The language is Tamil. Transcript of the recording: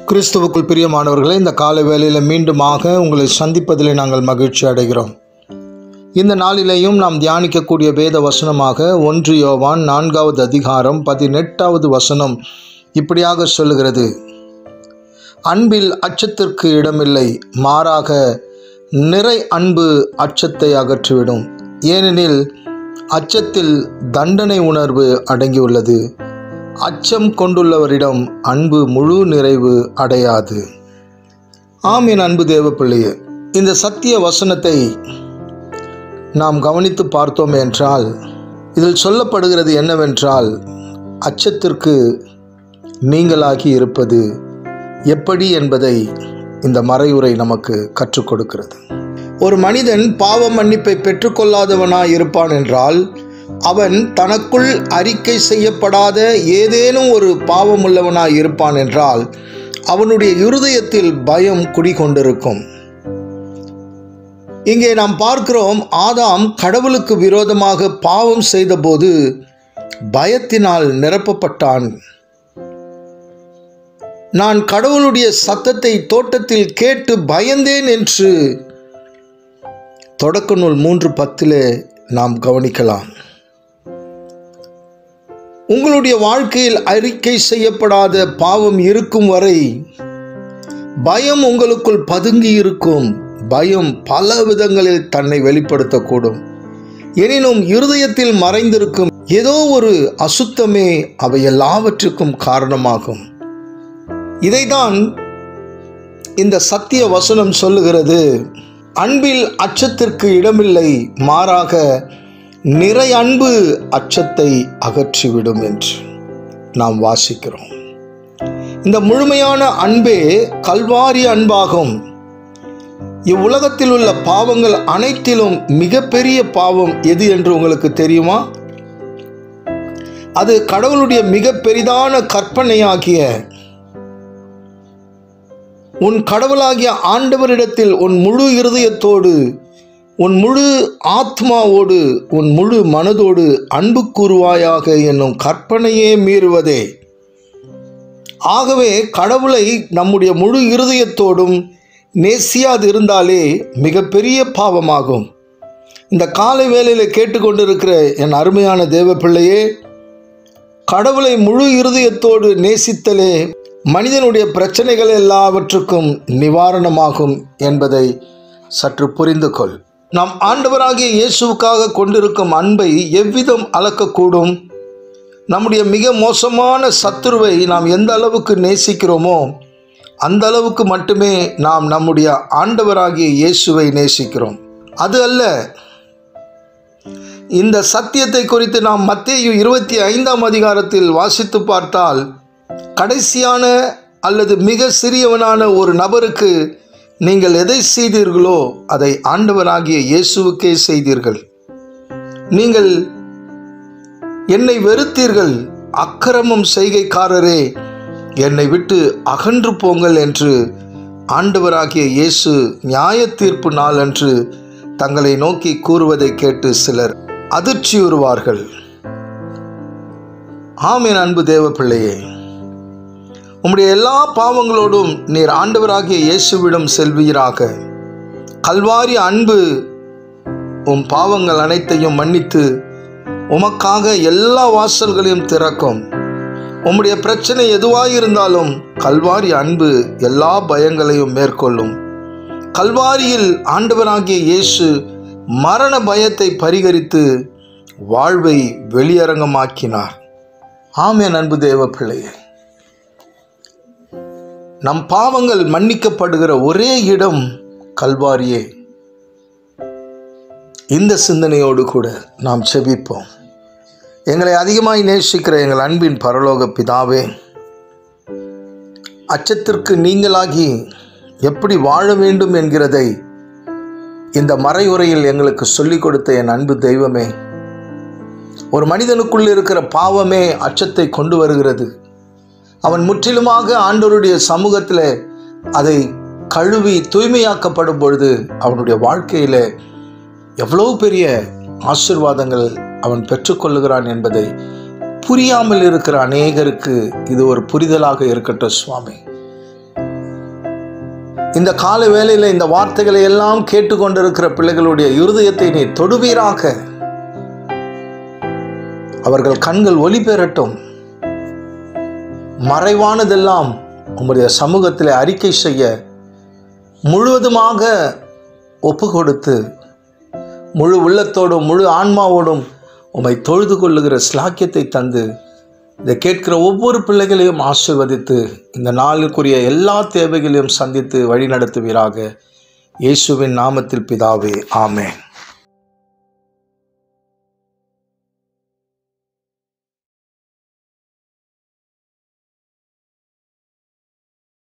கிறிஸ்துவுக்குள் பிரியமானவர்களே இந்த காலை வேளையில் மீண்டுமாக உங்களை சந்திப்பதிலே நாங்கள் மகிழ்ச்சி அடைகிறோம் இந்த நாளிலேயும் நாம் தியானிக்கக்கூடிய வேத வசனமாக ஒன்று யோவான் நான்காவது அதிகாரம் பதினெட்டாவது வசனம் இப்படியாக சொல்லுகிறது அன்பில் அச்சத்திற்கு இடமில்லை மாறாக நிறை அன்பு அச்சத்தை அகற்றிவிடும் ஏனெனில் அச்சத்தில் தண்டனை உணர்வு அடங்கியுள்ளது அச்சம் கொண்டுள்ளவரிடம் அன்பு முழு நிறைவு அடையாது ஆமீன் அன்பு தேவ பிள்ளையே இந்த சத்திய வசனத்தை நாம் கவனித்து பார்த்தோம் என்றால் இதில் சொல்லப்படுகிறது என்னவென்றால் அச்சத்திற்கு நீங்களாகி இருப்பது எப்படி என்பதை இந்த மறையுரை நமக்கு கற்றுக் கொடுக்கிறது ஒரு மனிதன் பாவ மன்னிப்பை பெற்றுக்கொள்ளாதவனாய் இருப்பான் என்றால் அவன் தனக்குள் அறிக்கை செய்யப்படாத ஏதேனும் ஒரு பாவமுள்ளவனாய் இருப்பான் என்றால் அவனுடைய இருதயத்தில் பயம் குடிகொண்டிருக்கும் இங்கே நாம் பார்க்கிறோம் ஆதாம் கடவுளுக்கு விரோதமாக பாவம் செய்தபோது பயத்தினால் நிரப்பப்பட்டான் நான் கடவுளுடைய சத்தத்தை தோட்டத்தில் கேட்டு பயந்தேன் என்று தொடக்க நூல் மூன்று பத்திலே நாம் கவனிக்கலாம் உங்களுடைய வாழ்க்கையில் அறிக்கை செய்யப்படாத பாவம் இருக்கும் வரை பயம் உங்களுக்குள் பதுங்கி இருக்கும் பயம் பல விதங்களில் தன்னை வெளிப்படுத்தக்கூடும் எனினும் இருதயத்தில் மறைந்திருக்கும் ஏதோ ஒரு அசுத்தமே அவை எல்லாவற்றுக்கும் காரணமாகும் இதைதான் இந்த சத்திய வசனம் சொல்லுகிறது அன்பில் அச்சத்திற்கு இடமில்லை மாறாக நிறை அன்பு அச்சத்தை அகற்றிவிடும் என்று நாம் வாசிக்கிறோம் இந்த முழுமையான அன்பே கல்வாரி அன்பாகும் இவ்வுலகத்தில் உள்ள பாவங்கள் அனைத்திலும் மிகப்பெரிய பாவம் எது என்று உங்களுக்கு தெரியுமா அது கடவுளுடைய மிக பெரிதான கற்பனையாகிய உன் கடவுளாகிய ஆண்டவரிடத்தில் உன் முழு இருதயத்தோடு உன் முழு ஆத்மாவோடு உன் முழு மனதோடு அன்பு கூறுவாயாக என்னும் கற்பனையே மீறுவதே ஆகவே கடவுளை நம்முடைய முழு இருதயத்தோடும் நேசியாது இருந்தாலே மிகப்பெரிய பாவமாகும் இந்த காலை வேளையில் கேட்டுக்கொண்டிருக்கிற என் அருமையான தேவ பிள்ளையே கடவுளை முழு இருதயத்தோடு நேசித்தலே மனிதனுடைய பிரச்சனைகள் எல்லாவற்றுக்கும் நிவாரணமாகும் என்பதை சற்று புரிந்து கொள் நாம் ஆண்டவராகிய இயேசுவுக்காக கொண்டிருக்கும் அன்பை எவ்விதம் அளக்கக்கூடும் நம்முடைய மிக மோசமான சத்துருவை நாம் எந்த அளவுக்கு நேசிக்கிறோமோ அந்த அளவுக்கு மட்டுமே நாம் நம்முடைய ஆண்டவராகிய இயேசுவை நேசிக்கிறோம் அது அல்ல இந்த சத்தியத்தை குறித்து நாம் மத்தேயு இருபத்தி ஐந்தாம் அதிகாரத்தில் வாசித்து பார்த்தால் கடைசியான அல்லது மிக சிறியவனான ஒரு நபருக்கு நீங்கள் எதை செய்தீர்களோ அதை ஆண்டவராகிய இயேசுவுக்கே செய்தீர்கள் நீங்கள் என்னை வெறுத்தீர்கள் அக்கிரமம் செய்கைக்காரரே என்னை விட்டு அகன்று போங்கள் என்று ஆண்டவராகிய இயேசு நியாய தீர்ப்பு நாள் அன்று தங்களை நோக்கி கூறுவதை கேட்டு சிலர் அதிர்ச்சியுறுவார்கள் ஆமேன் அன்பு தேவ பிள்ளையே உம்முடைய எல்லா பாவங்களோடும் நீர் ஆண்டவராகிய இயேசுவிடம் செல்வீராக கல்வாரி அன்பு உம் பாவங்கள் அனைத்தையும் மன்னித்து உமக்காக எல்லா வாசல்களையும் திறக்கும் உம்முடைய பிரச்சனை எதுவாயிருந்தாலும் கல்வாரி அன்பு எல்லா பயங்களையும் மேற்கொள்ளும் கல்வாரியில் ஆண்டவராகிய இயேசு மரண பயத்தை பரிகரித்து வாழ்வை வெளியரங்கமாக்கினார் ஆமேன் அன்பு தேவ பிள்ளையே நம் பாவங்கள் மன்னிக்கப்படுகிற ஒரே இடம் கல்வாரியே இந்த சிந்தனையோடு கூட நாம் செபிப்போம் எங்களை அதிகமாய் நேசிக்கிற எங்கள் அன்பின் பரலோக பிதாவே அச்சத்திற்கு நீங்களாகி எப்படி வாழ வேண்டும் என்கிறதை இந்த மறையுறையில் எங்களுக்கு சொல்லிக் கொடுத்த என் அன்பு தெய்வமே ஒரு மனிதனுக்குள் இருக்கிற பாவமே அச்சத்தை கொண்டு வருகிறது அவன் முற்றிலுமாக ஆண்டவருடைய சமூகத்தில் அதை கழுவி தூய்மையாக்கப்படும் பொழுது அவனுடைய வாழ்க்கையில் எவ்வளோ பெரிய ஆசிர்வாதங்கள் அவன் பெற்றுக்கொள்ளுகிறான் என்பதை புரியாமல் இருக்கிற அநேகருக்கு இது ஒரு புரிதலாக இருக்கட்டும் சுவாமி இந்த கால வேளையில் இந்த வார்த்தைகளை எல்லாம் கேட்டுக்கொண்டிருக்கிற பிள்ளைகளுடைய இருதயத்தை நீ தொடுவீராக அவர்கள் கண்கள் ஒளி பெறட்டும் மறைவானதெல்லாம் உம்முடைய சமூகத்தில் அறிக்கை செய்ய முழுவதுமாக ஒப்பு கொடுத்து முழு உள்ளத்தோடும் முழு ஆன்மாவோடும் உம்மை தொழுது கொள்ளுகிற ஸ்லாக்கியத்தை தந்து இதை கேட்கிற ஒவ்வொரு பிள்ளைகளையும் ஆசிர்வதித்து இந்த நாளுக்குரிய எல்லா தேவைகளையும் சந்தித்து வழி நடத்துவீராக இயேசுவின் நாமத்தில் பிதாவே ஆமென்